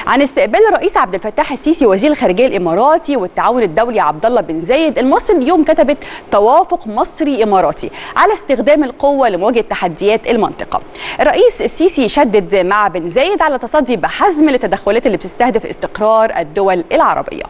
عن استقبال الرئيس عبد الفتاح السيسي وزير الخارجيه الاماراتي والتعاون الدولي عبد الله بن زايد المصري اليوم كتبت توافق مصري اماراتي على استخدام القوه لمواجهه تحديات المنطقه الرئيس السيسي شدد مع بن زايد على التصدي بحزم للتدخلات اللي بتستهدف استقرار الدول العربيه